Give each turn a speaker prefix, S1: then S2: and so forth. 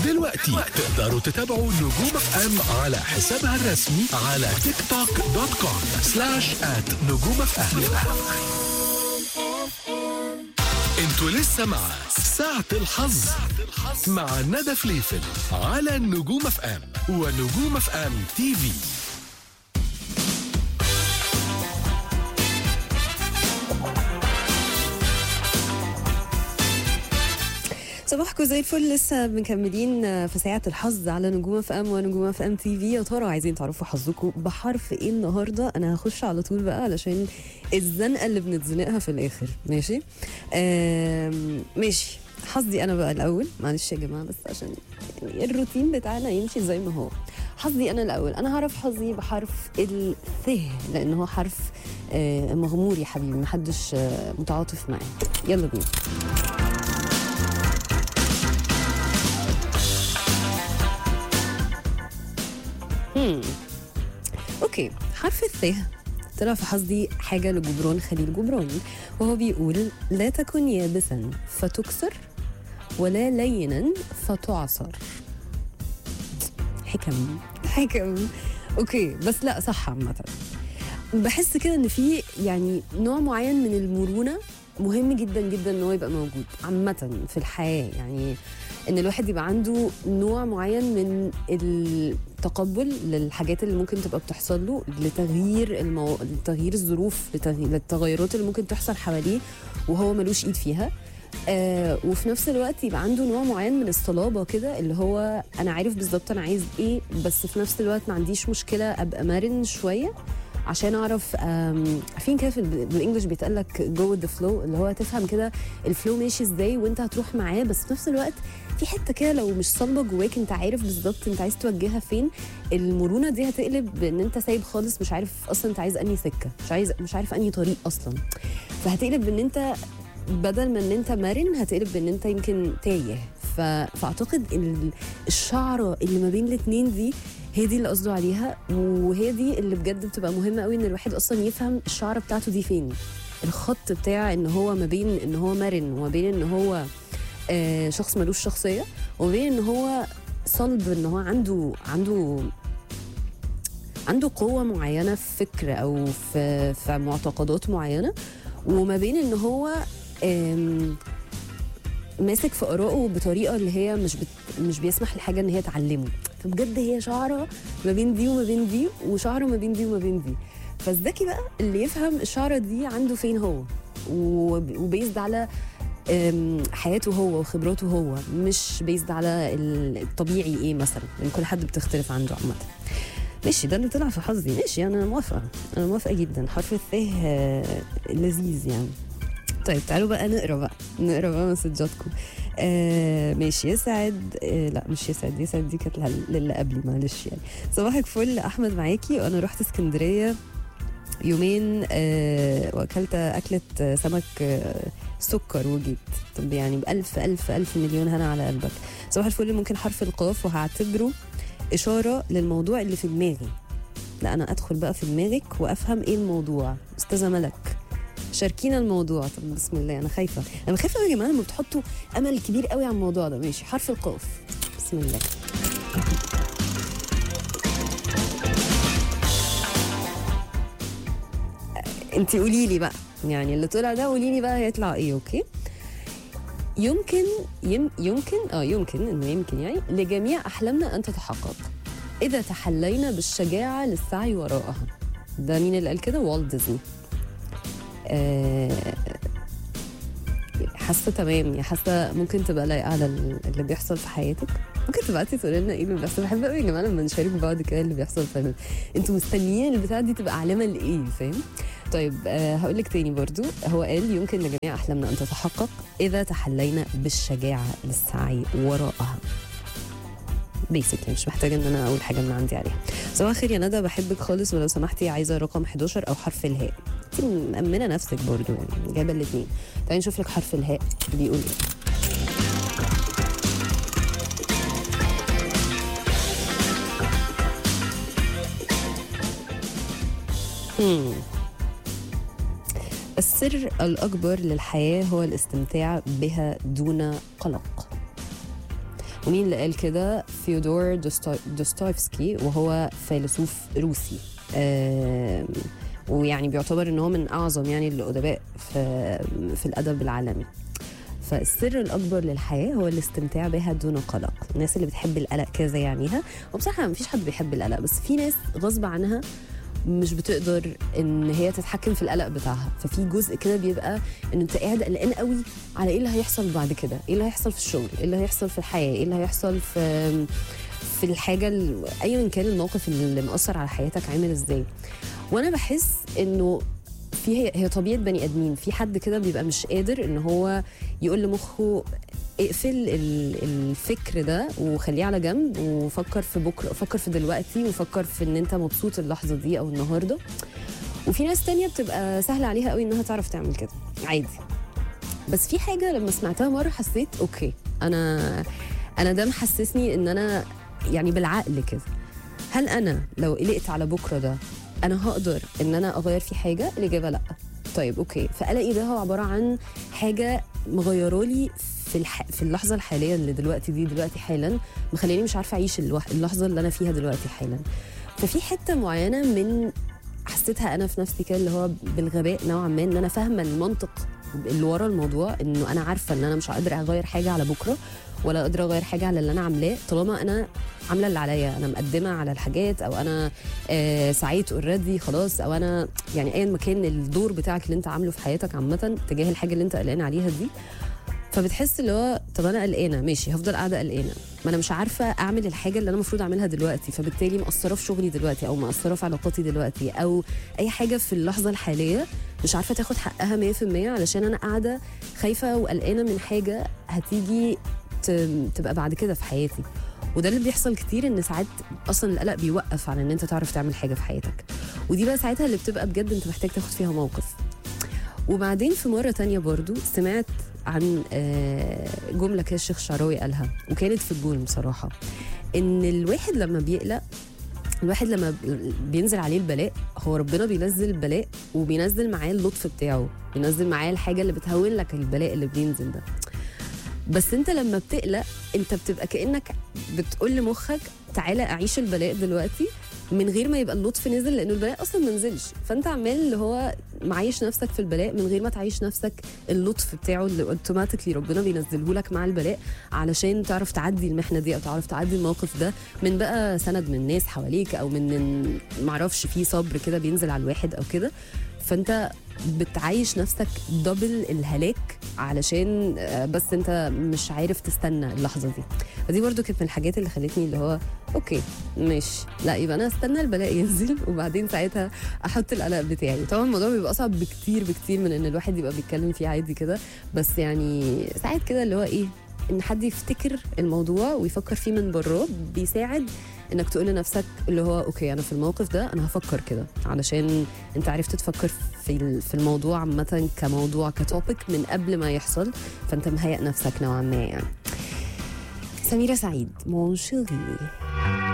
S1: دلوقتي تقدروا تتابعوا نجوم اف ام على حسابها الرسمي على تيك توك دوت كوم سلاش ات نجوم اف ام انتوا لسه مع ساعة الحظ مع ندى فليفل على نجوم اف ام ونجوم اف ام تي في
S2: صباحكم زي الفل لسه مكملين في ساعة الحظ على نجوم اف ام ونجوم اف ام تي في يا ترى عايزين تعرفوا حظكم بحرف ايه النهارده انا هخش على طول بقى علشان الزنقه اللي بنتزنقها في الاخر ماشي آم، ماشي حظي انا بقى الاول معلش يا جماعه بس عشان يعني الروتين بتاعنا يمشي زي ما هو حظي انا الاول انا هعرف حظي بحرف الث لان هو حرف آه، مغمور يا حبيبي محدش آه، متعاطف معاه يلا بينا مم. اوكي حرف الث طلع في حظي حاجة لجبران خليل جبران وهو بيقول لا تكن يابسا فتكسر ولا لينا فتعصر حكم حكم اوكي بس لا صح عامة بحس كده ان في يعني نوع معين من المرونة مهم جدا جدا ان هو يبقى موجود عامة في الحياة يعني ان الواحد يبقى عنده نوع معين من التقبل للحاجات اللي ممكن تبقى بتحصل له لتغيير المو... لتغيير الظروف لتغيير... للتغيرات اللي ممكن تحصل حواليه وهو ملوش ايد فيها آه وفي نفس الوقت يبقى عنده نوع معين من الصلابه كده اللي هو انا عارف بالظبط انا عايز ايه بس في نفس الوقت ما عنديش مشكله ابقى مرن شويه عشان اعرف آم، عارفين كده في ال- بالانجلش بيتقال لك جو ذا فلو اللي هو تفهم كده الفلو ماشي ازاي وانت هتروح معاه بس في نفس الوقت في حته كده لو مش صلبه جواك انت عارف بالظبط انت عايز توجهها فين المرونه دي هتقلب بان انت سايب خالص مش عارف اصلا انت عايز انهي سكه مش عايز مش عارف انهي طريق اصلا فهتقلب بان انت بدل ما ان انت مرن هتقلب بان انت يمكن تايه ف... فاعتقد ال- الشعره اللي ما بين الاتنين دي هي دي اللي قصده عليها وهي دي اللي بجد بتبقى مهمه قوي ان الواحد اصلا يفهم الشعره بتاعته دي فين الخط بتاع ان هو ما بين ان هو مرن وما بين ان هو آه شخص ملوش شخصيه وما بين ان هو صلب ان هو عنده عنده عنده قوة معينة في فكر أو في, في معتقدات معينة وما بين إن هو آم، ماسك في آرائه بطريقة اللي هي مش بت مش بيسمح لحاجة إن هي تعلمه فبجد هي شعرة ما بين دي وما بين دي وشعرة ما بين دي وما بين دي فالذكي بقى اللي يفهم الشعرة دي عنده فين هو وب- وبيزد على أم، حياته هو وخبراته هو مش بيزد على ال- الطبيعي ايه مثلا لان كل حد بتختلف عنده عامه ماشي ده اللي طلع في حظي ماشي انا موافقه انا موافقه جدا حرف الث آه، لذيذ يعني طيب تعالوا بقى نقرا بقى نقرا بقى مسجاتكم آه ماشي يسعد آه لا مش يسعد يسعد دي كانت لل- للي قبلي معلش يعني صباحك فل احمد معاكي وانا رحت اسكندريه يومين آه واكلت اكله آه، سمك آه سكر وجيت طب يعني بألف ألف ألف مليون هنا على قلبك صباح الفل ممكن حرف القاف وهعتبره إشارة للموضوع اللي في دماغي لا أنا أدخل بقى في دماغك وأفهم إيه الموضوع أستاذة ملك شاركينا الموضوع طب بسم الله أنا خايفة أنا خايفة يا جماعة لما بتحطوا أمل كبير قوي على الموضوع ده ماشي حرف القاف بسم الله انت قولي لي بقى يعني اللي طلع ده قولي لي بقى هيطلع ايه اوكي يمكن يم يمكن اه يمكن انه يمكن يعني لجميع احلامنا ان تتحقق اذا تحلينا بالشجاعه للسعي وراءها ده مين اللي قال كده والت ديزني آه، حاسه تمام يا حاسه ممكن تبقى لايقه على ال- اللي بيحصل في حياتك ممكن تبعتي تقولي لنا ايه اللي بيحصل بحب قوي يا جماعه لما نشارك بعض كده اللي بيحصل في انتوا مستنيين البتاعه دي تبقى علامه لايه فاهم طيب أه هقول لك تاني برضو هو قال يمكن لجميع احلامنا ان تتحقق اذا تحلينا بالشجاعه للسعي وراءها بيسك مش محتاجه ان انا اقول حاجه من عندي عليها صباح الخير يا ندى بحبك خالص ولو سمحتي عايزه رقم 11 او حرف الهاء انت مأمنه نفسك برضو يعني جايبه الاثنين تعالي نشوف لك حرف الهاء بيقول ايه مم. السر الأكبر للحياة هو الاستمتاع بها دون قلق ومين اللي قال كده فيودور دوستو- دوستويفسكي وهو فيلسوف روسي آم، ويعني بيعتبر ان هو من اعظم يعني الادباء في في الادب العالمي فالسر الاكبر للحياه هو الاستمتاع بها دون قلق الناس اللي بتحب القلق كذا يعنيها وبصراحه مفيش حد بيحب القلق بس في ناس غصب عنها مش بتقدر ان هي تتحكم في القلق بتاعها ففي جزء كده بيبقى ان انت قاعد قلقان قوي على ايه اللي هيحصل بعد كده ايه اللي هيحصل في الشغل ايه اللي هيحصل في الحياه ايه اللي هيحصل في في الحاجه ال- ايا كان الموقف اللي مأثر على حياتك عامل ازاي وانا بحس انه في هي, هي طبيعه بني ادمين في حد كده بيبقى مش قادر ان هو يقول لمخه اقفل ال- الفكر ده وخليه على جنب وفكر في بكره فكر في دلوقتي وفكر في ان انت مبسوط اللحظه دي او النهارده وفي ناس تانية بتبقى سهلة عليها قوي انها تعرف تعمل كده عادي بس في حاجة لما سمعتها مرة حسيت اوكي انا انا ده محسسني ان انا يعني بالعقل كده هل انا لو قلقت على بكرة ده انا هقدر ان انا اغير فيه حاجة الاجابة لا طيب اوكي فقلقي ده هو عبارة عن حاجة مغيرالي في الح... في اللحظة الحالية اللي دلوقتي دي دلوقتي حالا مخليني مش عارفة اعيش الوح... اللحظة اللي انا فيها دلوقتي حالا ففي حتة معينة من حسيتها انا في نفسي كده اللي هو بالغباء نوعا ما ان انا فاهمه المنطق اللي ورا الموضوع انه انا عارفه ان انا مش قادره اغير حاجه على بكره ولا قادره اغير حاجه على اللي انا عاملاه طالما انا عامله اللي عليا انا مقدمه على الحاجات او انا آه سعيت اوريدي خلاص او انا يعني ايا ما كان الدور بتاعك اللي انت عامله في حياتك عامه تجاه الحاجه اللي انت قلقان عليها دي فبتحس اللي هو طب انا قلقانه ماشي هفضل قاعده قلقانه ما انا مش عارفه اعمل الحاجه اللي انا المفروض اعملها دلوقتي فبالتالي مقصره في شغلي دلوقتي او مقصره في علاقاتي دلوقتي او اي حاجه في اللحظه الحاليه مش عارفه تاخد حقها 100% علشان انا قاعده خايفه وقلقانه من حاجه هتيجي ت- تبقى بعد كده في حياتي وده اللي بيحصل كتير ان ساعات اصلا القلق بيوقف على ان انت تعرف تعمل حاجه في حياتك ودي بقى ساعتها اللي بتبقى بجد انت محتاج تاخد فيها موقف وبعدين في مرة تانية برضو سمعت عن آه، جملة كده الشيخ شعراوي قالها وكانت في الجول بصراحة إن الواحد لما بيقلق الواحد لما بينزل عليه البلاء هو ربنا بينزل البلاء وبينزل معاه اللطف بتاعه بينزل معاه الحاجة اللي بتهون لك البلاء اللي بينزل ده بس انت لما بتقلق انت بتبقى كانك بتقول لمخك تعالى اعيش البلاء دلوقتي من غير ما يبقى اللطف نزل لانه البلاء اصلا ما نزلش فانت عمال اللي هو معيش نفسك في البلاء من غير ما تعيش نفسك اللطف بتاعه اللي اوتوماتيكلي ربنا بينزله لك مع البلاء علشان تعرف تعدي المحنه دي او تعرف تعدي الموقف ده من بقى سند من ناس حواليك او من من معرفش في صبر كده بينزل على الواحد او كده فانت بتعيش نفسك دبل الهلاك علشان آه، بس انت مش عارف تستنى اللحظه دي فدي برضو كانت من الحاجات اللي خلتني اللي هو اوكي ماشي لا يبقى انا استنى البلاء ينزل وبعدين ساعتها احط القلق بتاعي طبعا الموضوع بيبقى اصعب بكتير بكتير من ان الواحد يبقى بيتكلم فيه عادي كده بس يعني ساعات كده اللي هو ايه ان حد يفتكر الموضوع ويفكر فيه من براه بيساعد انك تقول لنفسك اللي هو اوكي انا في الموقف ده انا هفكر كده علشان انت عرفت تفكر في ال- في الموضوع عامه كموضوع كتوبيك من قبل ما يحصل فانت مهيئ نفسك نوعا ما يعني سميرة سعيد مون شيري